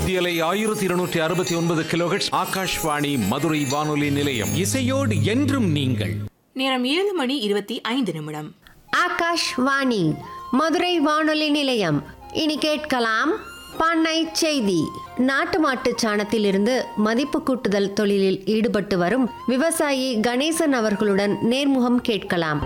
மத்தியலை ஆயிரத்தி இருநூற்றி அறுபத்தி ஒன்பது கிலோஹெட்ஸ் ஆகாஷ்வாணி மதுரை வானொலி நிலையம் இசையோடு என்றும் நீங்கள் நேரம் ஏழு மணி இருபத்தி ஐந்து நிமிடம் ஆகாஷ்வாணி மதுரை வானொலி நிலையம் இனி கேட்கலாம் பண்ணை செய்தி நாட்டு மாட்டுச் சாணத்திலிருந்து மதிப்பு கூட்டுதல் தொழிலில் ஈடுபட்டு வரும் விவசாயி கணேசன் அவர்களுடன் நேர்முகம் கேட்கலாம்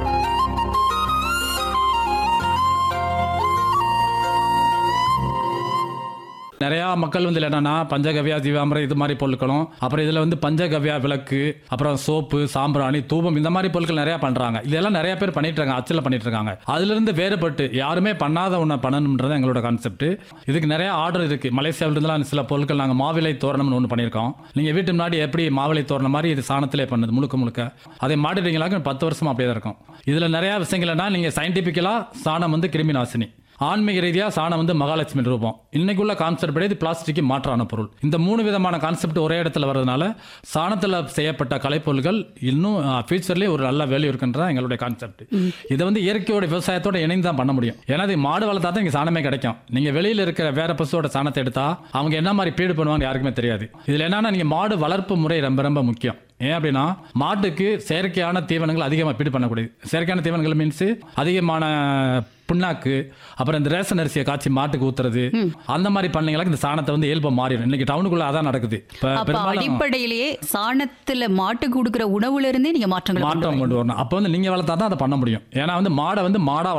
நிறையா மக்கள் வந்து என்னன்னா பஞ்சகவ்யா ஜீவாமிரம் இது மாதிரி பொருட்களும் அப்புறம் இதில் வந்து பஞ்சகவ்யா விளக்கு அப்புறம் சோப்பு சாம்பிராணி தூபம் இந்த மாதிரி பொருட்கள் நிறையா பண்ணுறாங்க இதெல்லாம் நிறைய பேர் பண்ணிட்டு இருக்காங்க அச்சில் பண்ணிட்டு இருக்காங்க அதுலேருந்து வேறுபட்டு யாருமே பண்ணாத ஒன்றை பண்ணணுன்றது எங்களோட கான்செப்ட் இதுக்கு நிறைய ஆர்டர் இருக்கு மலேசியாவிலிருந்துலாம் சில பொருட்கள் நாங்கள் மாவிலை தோரணம்னு ஒன்று பண்ணியிருக்கோம் நீங்கள் வீட்டு முன்னாடி எப்படி மாவிலை தோரணம் மாதிரி இது சாணத்திலே பண்ணுது முழுக்க முழுக்க அதை மாட்டிட்டீங்களாக்க பத்து வருஷமா அப்படியே தான் இருக்கும் இதில் நிறையா விஷயங்கள் என்ன நீங்கள் சயின்டிஃபிக்கலாக சாணம் வந்து கிருமி நாசினி ஆன்மீக ரீதியாக சாணம் வந்து மகாலட்சுமி ரூபம் இன்னைக்குள்ள கான்செப்ட் படி இது பிளாஸ்டிக்கு மாற்றான பொருள் இந்த மூணு விதமான கான்செப்ட் ஒரே இடத்துல வர்றதுனால சாணத்தில் செய்யப்பட்ட கலைப்பொருள்கள் இன்னும் ஃபியூச்சர்லேயே ஒரு நல்ல வேல்யூ இருக்குன்ற எங்களுடைய கான்செப்ட் இதை வந்து இயற்கையோட விவசாயத்தோட இணைந்து தான் பண்ண முடியும் ஏன்னா இது மாடு வளர்த்தா தான் இங்கே சாணமே கிடைக்கும் நீங்கள் வெளியில் இருக்கிற வேற பசுவோட சாணத்தை எடுத்தா அவங்க என்ன மாதிரி பீடு பண்ணுவாங்க யாருக்குமே தெரியாது இதில் என்னன்னா நீங்கள் மாடு வளர்ப்பு முறை ரொம்ப ரொம்ப முக்கியம் ஏன் அப்படின்னா மாட்டுக்கு செயற்கையான தீவனங்கள் அதிகமாக பீடு பண்ணக்கூடியது செயற்கையான தீவனங்கள் மீன்ஸ் அதிகமான புண்ணாக்கு அப்புறம் இந்த ரேஷன் அரிசியை காய்ச்சி மாட்டுக்கு ஊத்துறது அந்த மாதிரி பண்ணீங்களா இந்த சாணத்தை வந்து இயல்பா மாறிடும் இன்னைக்கு டவுனுக்குள்ள அதான் நடக்குது இப்ப அப்ப பெரும்பாலும் அடிப்படையிலேயே சாணத்துல மாட்டு கொடுக்கிற உணவுல இருந்தே நீங்க மாற்றங்கள் கொண்டு மாற்றம் வரீங்க. கொண்டு வரணும் அப்போ வந்து நீங்க வளர்த்தா தான் அதை பண்ண முடியும் ஏன்னா வந்து மாடை வந்து மாடா